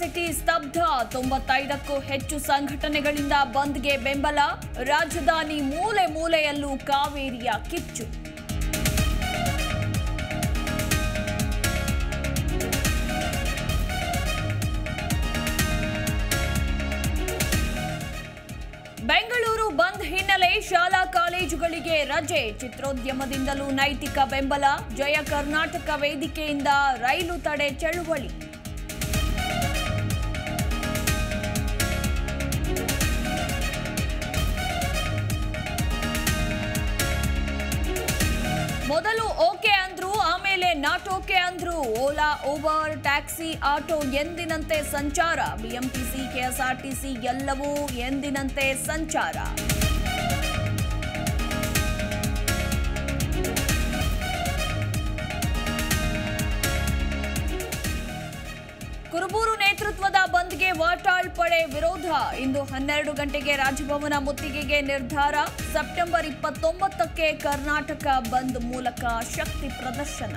city ಸ್ತಬ್ಧ ತೊಂಬತ್ತೈದಕ್ಕೂ ಹೆಚ್ಚು ಸಂಘಟನೆಗಳಿಂದ ಬಂದ್ಗೆ ಬೆಂಬಲ ರಾಜಧಾನಿ ಮೂಲೆ ಮೂಲೆಯಲ್ಲೂ ಕಾವೇರಿಯ ಕಿಚ್ಚು ಬೆಂಗಳೂರು ಬಂದ್ ಹಿನ್ನೆಲೆ ಶಾಲಾ ಕಾಲೇಜುಗಳಿಗೆ ರಜೆ ಚಿತ್ರೋದ್ಯಮದಿಂದಲೂ ನೈತಿಕ ಬೆಂಬಲ ಜಯ ಕರ್ನಾಟಕ ವೇದಿಕೆಯಿಂದ ರೈಲು ತಡೆ ಚಳುವಳಿ ಮೊದಲು ಓಕೆ ಅಂದ್ರು ಆಮೇಲೆ ನಾಟ್ ಓಕೆ ಅಂದ್ರು ಓಲಾ ಓಬರ್ ಟ್ಯಾಕ್ಸಿ ಆಟೋ ಎಂದಿನಂತೆ ಸಂಚಾರ ಬಿಎಂಟಿಸಿ ಕೆಎಸ್ಆರ್ಟಿಸಿ ಎಲ್ಲವೂ ಎಂದಿನಂತೆ ಸಂಚಾರ ಕುರುಬೂರು ನೇತೃತ್ವದ ಬಂದ್ಗೆ ವಾಟಾಳ್ ಪಡೆ ವಿರೋಧ ಇಂದು ಹನ್ನೆರಡು ಗಂಟೆಗೆ ರಾಜಭವನ ಮುತ್ತಿಗೆಗೆ ನಿರ್ಧಾರ ಸೆಪ್ಟೆಂಬರ್ ಇಪ್ಪತ್ತೊಂಬತ್ತಕ್ಕೆ ಕರ್ನಾಟಕ ಬಂದ್ ಮೂಲಕ ಶಕ್ತಿ ಪ್ರದರ್ಶನ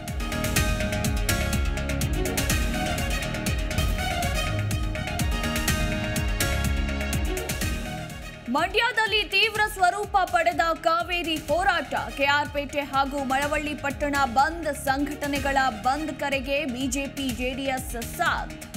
ಮಂಡ್ಯದಲ್ಲಿ ತೀವ್ರ ಸ್ವರೂಪ ಪಡೆದ ಕಾವೇರಿ ಹೋರಾಟ ಕೆಆರ್ಪೇಟೆ ಹಾಗೂ ಮಳವಳ್ಳಿ ಪಟ್ಟಣ ಬಂದ್ ಸಂಘಟನೆಗಳ ಬಂದ್ ಕರೆಗೆ ಬಿಜೆಪಿ ಜೆಡಿಎಸ್ ಸಾಥ್